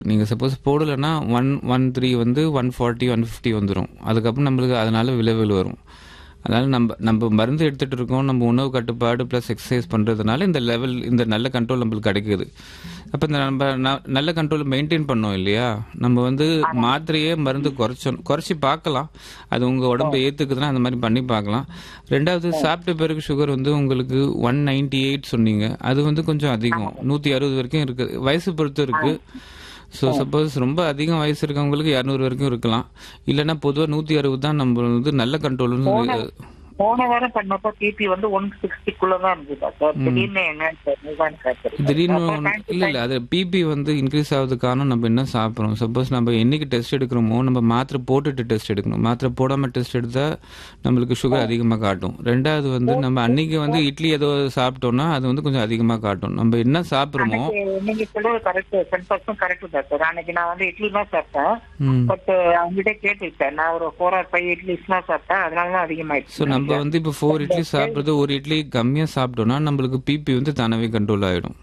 நீங்கள் சப்போஸ் போடலைன்னா one one three வந்து ஒன் ஃபார்ட்டி ஒன் ஃபிஃப்டி வந்துடும் அதுக்கப்புறம் நம்மளுக்கு அதனால விளைவுகள் வரும் அதனால நம்ம நம்ம மருந்து எடுத்துட்டு இருக்கோம் நம்ம உணவு கட்டுப்பாடு ப்ளஸ் எக்ஸசைஸ் பண்ணுறதுனால இந்த லெவல் இந்த நல்ல கண்ட்ரோல் நம்மளுக்கு கிடைக்குது அப்போ இந்த நம்ம ந- நல்ல கண்ட்ரோல் மெயின்டைன் பண்ணோம் இல்லையா நம்ம வந்து மாத்திரையே மருந்து குறைச்சோம் குறைச்சி பார்க்கலாம் அது உங்கள் உடம்பு ஏற்றுக்குதுன்னா அந்த மாதிரி பண்ணி பார்க்கலாம் ரெண்டாவது சாப்பிட்ட பிறகு சுகர் வந்து உங்களுக்கு ஒன் நைன்டி எயிட் சொன்னீங்க அது வந்து கொஞ்சம் அதிகம் நூற்றி அறுபது வரைக்கும் இருக்குது வயசு பொறுத்து இருக்குது ஸோ சப்போஸ் ரொம்ப அதிகம் வயசு இருக்கவங்களுக்கு இரநூறு வரைக்கும் இருக்கலாம் இல்லைன்னா பொதுவாக நூற்றி அறுபது தான் நம்ம வந்து நல்ல கண்ட்ரோல்னு போன வாரம் பண்ணப்போ பிபி வந்து ஒன் சிக்ஸ்டிக்குள்ள தான் இருந்தது டாக்டர் திடீர்னு என்ன நிவான் காய்ச்சல் திடீர்னு அப்போ ஒண்ணு- time to இல்ல இல்ல அது பிபி வந்து இன்க்ரீஸ் ஆகுதுக்கு காரணம் நம்ம என்ன சாப்பிட்றோம் சப்போஸ் நம்ம என்னைக்கு டெஸ்ட் எடுக்கிறோமோ நம்ம மாத்திரை போட்டுட்டு டெஸ்ட் எடுக்கணும் மாத்திரை போடாம டெஸ்ட் எடுத்தா நம்மளுக்கு சுகர் அதிகமா காட்டும் ரெண்டாவது வந்து நம்ம அன்னைக்கு வந்து இட்லி ஏதோ சாப்பிட்டோம்னா அது வந்து கொஞ்சம் அதிகமா காட்டும் நம்ம என்ன சாப்பிட்றோமோ அன்னைக்கு நீங்க சொல்றது correct ten percent correct doctor அன்னைக்கு நான் வந்து இட்லி தான் சாப்பிட்டேன் ம் பட் அவங்ககிட்ட கேட்டுக்கிட்டேன் நான் ஒரு ஃபோர் ஆர் ஃபைவ் இட்லிஸ் தான் சாப்பிட்டேன் அதனால தான் ஸோ அதிகமாயிடுச்சு நம்ம வந்து இப்போ ஃபோர் இட்லி சாப்பிட்றது ஒரு இட்லி கம்மியாக சாப்பிட்டோம்னா நம்மளுக்கு பிபி வந்து தானாவே கண்ட்ரோல் ஆகிடும்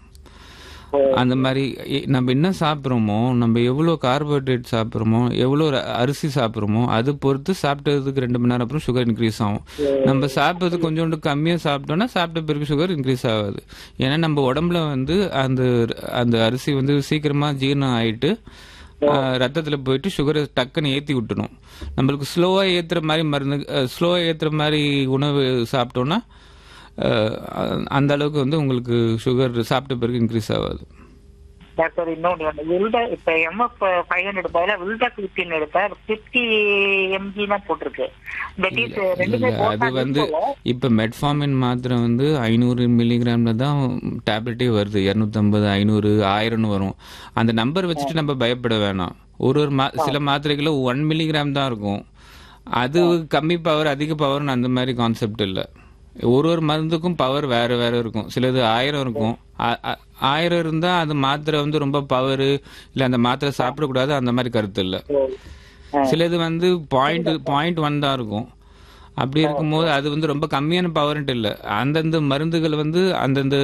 அந்த மாதிரி எ- நம்ம என்ன சாப்பிட்றோமோ நம்ம எவ்வளோ கார்போஹைட்ரேட் சாப்பிட்றோமோ எவ்வளோ ர- அரிசி சாப்பிட்றோமோ அது பொறுத்து சாப்பிட்டதுக்கு ரெண்டு மணி நேரம் அப்புறம் சுகர் இன்க்ரீஸ் ஆகும் நம்ம சாப்பிட்றது கொஞ்சோண்டு கம்மியாக சாப்பிட்டோம்னா சாப்பிட்ட பிறகு சுகர் இன்க்ரீஸ் ஆகாது ஏன்னா நம்ம உடம்புல வந்து அந்த அந்த அரிசி வந்து சீக்கிரமாக ஜீரணம் ஆயிட்டு ரத்தத்தில் போயிட்டு சுகரை டக்குன்னு ஏற்றி விட்டுணும் நம்மளுக்கு ஸ்லோவாக ஏற்றுற மாதிரி மருந்து ஸ்லோவாக ஏற்றுற மாதிரி உணவு சாப்பிட்டோன்னா அஹ், அந்த அளவுக்கு வந்து உங்களுக்கு சுகர் சாப்பிட்ட பிறகு இன்க்ரீஸ் ஆகாது டாக்டர் இன்னொன்று ஒன்று வில்டா இப்ப எம்எஃப் ஃபைவ் ஹண்ட்ரட் பதிலா வில்டா கிளிப்டின் எடுத்தா பிப்டி எம்ஜி தான் போட்டிருக்கு தட் இஸ் ரெண்டுமே இல்ல அது வந்து இப்ப மெட்ஃபார்மின் மாத்திரை வந்து ஐநூறு மில்லிகிராம்ல தான் டேப்லெட்டே வருது இரநூத்தம்பது ஐநூறு ஆயிரம்னு வரும் அந்த நம்பர் வச்சுட்டு நம்ம பயப்பட வேணாம் ஒரு ஒரு மா சில மாத்திரைகளும் ஒன் மில்லிகிராம் தான் இருக்கும் அது கம்மி பவர் அதிக பவர்னு அந்த மாதிரி கான்செப்ட் இல்லை ஒரு ஒரு மருந்துக்கும் பவர் வேற வேற இருக்கும் சிலது ஆயிரம் இருக்கும் ஆ- ஆ- ஆயிரம் இருந்தா அது மாத்திரை வந்து ரொம்ப பவர் இல்ல அந்த மாத்திரை சாப்பிடக்கூடாது அந்த மாதிரி கருத்து இல்லை சிலது வந்து பாயிண்ட் பாயிண்ட் ஒன் தான் இருக்கும் அப்படி இருக்கும்போது அது வந்து ரொம்ப கம்மியான பவர்ன்ட்டு இல்லை அந்தந்த மருந்துகள் வந்து அந்தந்த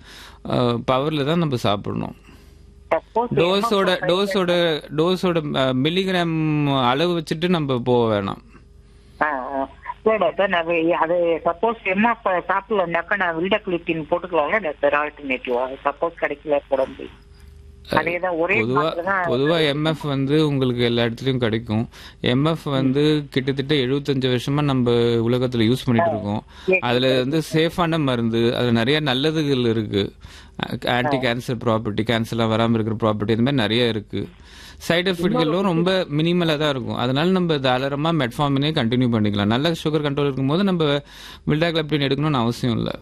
பவர்ல தான் நம்ம சாப்பிடணும் டோஸோட டோஸோட டோஸோட மில்லிகிராம் அளவு வச்சுட்டு நம்ம போக வேணாம் இல்ல டாக்டர் நான் வே- அது சப்போஸ் எம்எஃப் சாப்பிடலனாக்கா நான் வில்டா கிளிப்டின் போட்டுக்கலாம்ல டாக்டர் ஆல்டர்னேட்டிவா சப்போஸ் கிடைக்கல உடம்பு அதேதான் ஒரே பொதுவா மாத்திரை தான் பொதுவா எம்எஃப் வந்து உங்களுக்கு எல்லா இடத்துலயும் கிடைக்கும் எம்எஃப் வந்து கிட்டத்தட்ட எழுபத்தஞ்சு வருஷமா நம்ம உலகத்துல யூஸ் பண்ணிட்டு இருக்கோம் அதுல வந்து சேஃபான மருந்து அதுல நிறைய நல்லதுகள் இருக்கு ஆன்டி கேன்சர் ப்ராப்பர்ட்டி கேன்சர்லாம் வராம இருக்கிற ப்ராப்பர்ட்டி இந்த மாதிரி நிறைய இருக்கு சைடு எஃபெக்ட்களும் ரொம்ப மினிமலாக தான் இருக்கும் அதனால நம்ம தாராளமா மெட்ஃபார்மினே கண்டினியூ பண்ணிக்கலாம் நல்ல சுகர் கண்ட்ரோல் இருக்கும்போது நம்ம வில்டாக்லப்டின் எடுக்கணும்னு அவசியம் இல்லை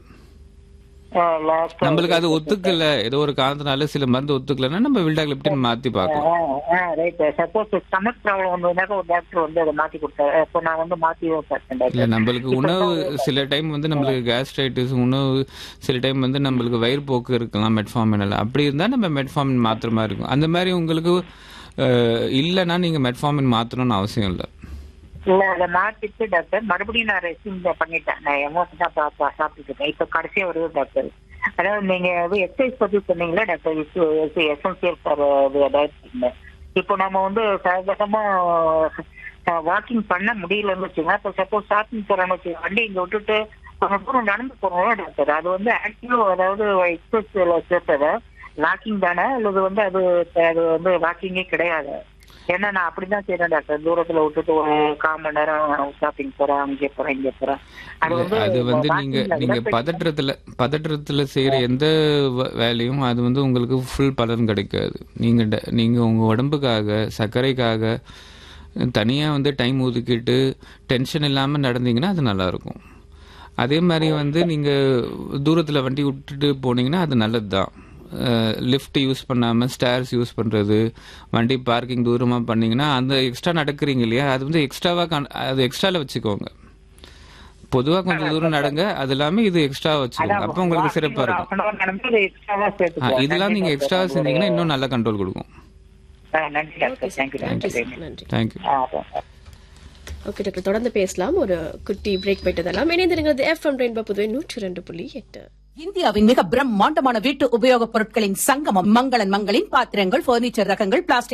last நம்மளுக்கு அது ஒத்துக்கல ஏதோ ஒரு காரணத்தினால சில மருந்து ஒத்துக்கலன்னா நம்ம வில்டாக்லப்டின் மாத்தி பார்க்கலாம் ரைட் சப்போஸ் ஸ்டமக் ப்ராப்ளம் வந்ததுனாக்க ஒரு டாக்டர் வந்து அதை மாத்தி கொடுத்தாரு அப்போ நான் வந்து மாத்தி பார்த்தேன் இல்ல டாக்டர் நம்மளுக்கு உணவு சில டைம் வந்து நம்மளுக்கு கேஸ்ட்ரைட்டிஸ் உணவு சில டைம் வந்து நம்மளுக்கு வயிறுப்போக்கு இருக்கலாம் மெட்ஃபார்மினில் அப்படி இருந்தா நம்ம மெட்ஃபார்மின் மாத்திர மாதிரி இருக்கும் அந்த மாதிரி உங்களுக்கு அஹ், இல்லைன்னா நீங்க மெட்ஃபார்மின் மாத்தணும்னு அவசியம் இல்லை இல்ல அதை மாத்திட்டு டாக்டர் மறுபடியும் நான் ரெஸ்யூம் பண்ணிட்டேன் நான் எமோஷன் தான் பா- சாப்பிட்டுட்டு இருக்கேன் இப்ப கடைசியா வருது டாக்டர் அதாவது நீங்க வந்து எக்ஸசைஸ் பத்தி சொன்னீங்களா டாக்டர் எசென்சியல் ஃபார் டயட் இப்போ நம்ம வந்து சாதாரணமா வாக்கிங் பண்ண முடியலன்னு வச்சுக்கோங்க இப்போ சப்போஸ் ஷாப்பிங் போறோம்னு வச்சுக்கோங்க வண்டி இங்க விட்டுட்டு கொஞ்சம் தூரம் நடந்து போறோம் டாக்டர் அது வந்து ஆக்டிவ் அதாவது எக்ஸசைஸ் சேர்த்தது வாக்கிங் தானே அல்லது வந்து அது அது வந்து வாக்கிங்கே கிடையாது ஏன்னா நான் அப்படிதான் செய்யறேன் டாக்டர் தூரத்துல விட்டுட்டு ஒரு கால் மணி நேரம் ஷாப்பிங் போறேன் அங்கே போறேன் இங்கே போறேன் அது வந்து அது வந்து walking நீங்க இல்ல, நீங்க உடற்பயிற்சி. பதற்றத்துல பதற்றத்துல செய்யற எந்த வ- வேலையும் அது வந்து உங்களுக்கு ஃபுல் பலன் கிடைக்காது நீங்க ட- நீங்க உங்க உடம்புக்காக சர்க்கரைக்காக தனியா வந்து டைம் ஒதுக்கிட்டு டென்ஷன் இல்லாம நடந்தீங்கன்னா அது நல்லா இருக்கும் அதே மாதிரி வந்து நீங்க தூரத்துல வண்டி விட்டுட்டு போனீங்கன்னா அது நல்லது தான் லிஃப்ட் யூஸ் பண்ணாம ஸ்டேர்ஸ் யூஸ் பண்றது வண்டி பார்க்கிங் தூரமா பண்ணீங்கன்னா அந்த எக்ஸ்ட்ரா நடக்கிறீங்க இல்லையா அது வந்து எக்ஸ்ட்ராவா அது எக்ஸ்ட்ரால வச்சுக்கோங்க பொதுவா கொஞ்சம் தூரம் நடங்க அது இல்லாம இது எக்ஸ்ட்ரா வச்சுக்கோங்க அப்ப உங்களுக்கு சிறப்பா ஒரு இருக்கும் half an hour நடந்து அதை extra-வா ஆ, சேர்த்துக்குவேன். இதெல்லாம் நீங்க நன்றி எக்ஸ்ட்ரா டாக்டர். செஞ்சீங்கன்னா இன்னும் நல்ல கண்ட்ரோல் கொடுக்கும் ஆ, நன்றி டாக்டர் தேங்க்யூ நன்றி டாக்டர் சார் நன்றி தேங்க்யூ ஆ, அதான். ஓகே டாக்டர் தொடர்ந்து பேசலாம் ஒரு குட்டி பிரேக் போயிட்டு தரலாம் இணைந்திருக்கிறது எஃப்எம் ரெயின்பா புதுவை நூற்றி ரெண்டு புள்ளி எட்டு இந்தியாவின் மிக பிரம்மாண்டமான வீட்டு உபயோகப் பொருட்களின் சங்கமம் மங்களன் மங்களின் பாத்திரங்கள் பர்னிச்சர் ரகங்கள் பிளாஸ்டிக்